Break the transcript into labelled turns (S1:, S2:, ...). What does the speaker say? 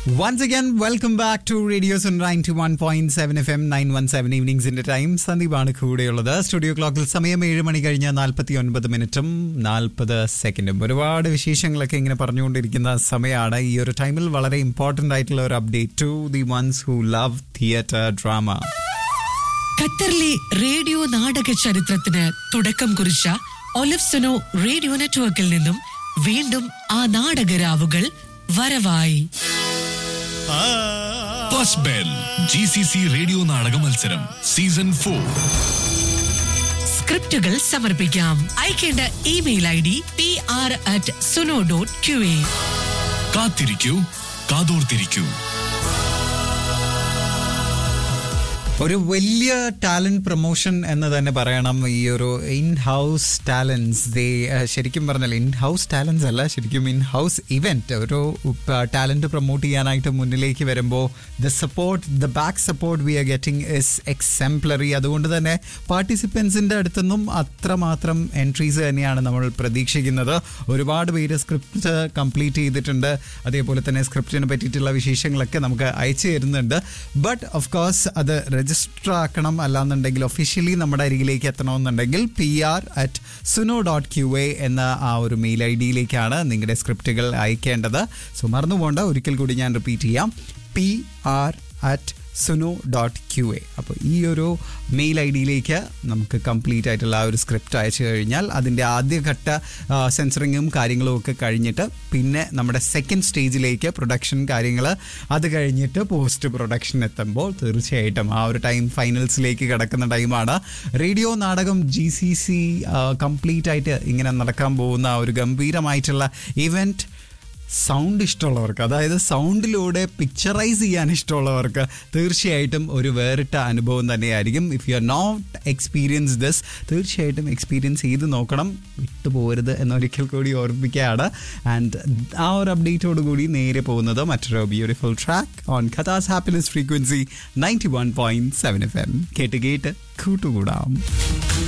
S1: Once again, welcome back to Radio Sun 91.7 FM 917 ഈവനിങ്സിന്റെ time സന്ദീപാണ് കൂടെയുള്ളത് സ്റ്റുഡിയോ ക്ലോക്കിൽ സമയം ഏഴ് മണി കഴിഞ്ഞ് നാൽപ്പത്തി ഒൻപത് മിനിറ്റും നാൽപ്പത് സെക്കൻഡും ഒരുപാട് വിശേഷങ്ങളൊക്കെ ഇങ്ങനെ പറഞ്ഞുകൊണ്ടിരിക്കുന്ന സമയമാണ് ഈ ഒരു ടൈമിൽ വളരെ ഇമ്പോർട്ടന്റ് ആയിട്ടുള്ള ഒരു update to the ones who love theatre drama
S2: ഖത്തറിലെ റേഡിയോ നാടക ചരിത്രത്തിന് തുടക്കം കുറിച്ച ഒലിഫ്സനോ റേഡിയോ നെറ്റ്വർക്കിൽ നിന്നും വീണ്ടും ആ നാടകരാവുകൾ വരവായി
S3: first bell G C C radio നാടക മത്സരം സീസൺ ഫോർ
S2: സ്ക്രിപ്റ്റുകൾ സമർപ്പിക്കാം അയക്കേണ്ട email I D P R at Suno dot Q A
S3: കാത്തിരിക്കൂ കാതോർത്തിരിക്കൂ
S1: ഒരു വലിയ ടാലന്റ് പ്രൊമോഷൻ എന്ന് തന്നെ പറയണം ഈ ഒരു ഇൻ ഹൗസ് ടാലൻസ് ദേ ശരിക്കും പറഞ്ഞാൽ ഇൻ ഹൗസ് ടാലൻസ് അല്ല ശരിക്കും ഇൻ ഹൗസ് ഇവന്റ് ഒരു ടാലന്റ് പ്രൊമോട്ട് ചെയ്യാനായിട്ട് മുന്നിലേക്ക് വരുമ്പോൾ the support the back support we are getting is exemplary അതുകൊണ്ട് തന്നെ പാർട്ടിസിപ്പൻസിന്റെ അടുത്തുനിന്നും അത്രമാത്രം എൻട്രീസ് തന്നെയാണ് നമ്മൾ പ്രതീക്ഷിക്കുന്നത് ഒരുപാട് പേര് സ്ക്രിപ്റ്റ് കംപ്ലീറ്റ് ചെയ്തിട്ടുണ്ട് അതേപോലെ തന്നെ സ്ക്രിപ്റ്റിനെ പറ്റിയിട്ടുള്ള വിശേഷങ്ങളൊക്കെ നമുക്ക് അയച്ചു തരുന്നുണ്ട് ബട്ട് ഓഫ് കോഴ്സ് അത് രജിസ്റ്റർ ആക്കണം അല്ലാന്നുണ്ടെങ്കിൽ ഒഫീഷ്യലി നമ്മുടെ അരികിലേക്ക് എത്തണമെന്നുണ്ടെങ്കിൽ P R at Suno dot Q A എന്ന ആ ഒരു മെയിൽ ഐ ഡിയിലേക്കാണ് നിങ്ങളുടെ സ്ക്രിപ്റ്റുകൾ അയക്കേണ്ടത് സോ മറന്നു പോകണ്ട ഒരിക്കൽ കൂടി ഞാൻ റിപ്പീറ്റ് ചെയ്യാം P R at Suno dot Q A അപ്പോൾ ഈ ഒരു മെയിൽ ഐ ഡിയിലേക്ക് നമുക്ക് കംപ്ലീറ്റ് ആയിട്ടുള്ള ആ ഒരു സ്ക്രിപ്റ്റ് അയച്ചു കഴിഞ്ഞാൽ അതിൻ്റെ ആദ്യഘട്ട സെൻസറിങ്ങും കാര്യങ്ങളും ഒക്കെ കഴിഞ്ഞിട്ട് പിന്നെ നമ്മുടെ സെക്കൻഡ് സ്റ്റേജിലേക്ക് പ്രൊഡക്ഷൻ കാര്യങ്ങൾ അത് കഴിഞ്ഞിട്ട് പോസ്റ്റ് പ്രൊഡക്ഷൻ എത്തുമ്പോൾ തീർച്ചയായിട്ടും ആ ഒരു ടൈം ഫൈനൽസിലേക്ക് കിടക്കുന്ന ടൈമാണ് റേഡിയോ നാടകം ജി സി സി കംപ്ലീറ്റ് ആയിട്ട് ഇങ്ങനെ നടക്കാൻ പോകുന്ന ആ ഒരു ഗംഭീരമായിട്ടുള്ള ഇവൻറ്റ് സൗണ്ട് ഇഷ്ടമുള്ളവർക്ക് അതായത് സൗണ്ടിലൂടെ പിക്ചറൈസ് ചെയ്യാൻ ഇഷ്ടമുള്ളവർക്ക് തീർച്ചയായിട്ടും ഒരു വേറിട്ട അനുഭവം തന്നെയായിരിക്കും if you are not experience this തീർച്ചയായിട്ടും എക്സ്പീരിയൻസ് ചെയ്ത് നോക്കണം വിട്ടുപോകരുത് എന്നൊരിക്കൽ കൂടി ഓർമ്മിക്കുകയാണ് ആൻഡ് ആ ഒരു അപ്ഡേറ്റോട് കൂടി നേരെ പോകുന്നത് മറ്റൊരു beautiful track on Qatar's happiness frequency ninety one point seven F M കേട്ട് കേട്ട് കൂട്ടുകൂടാം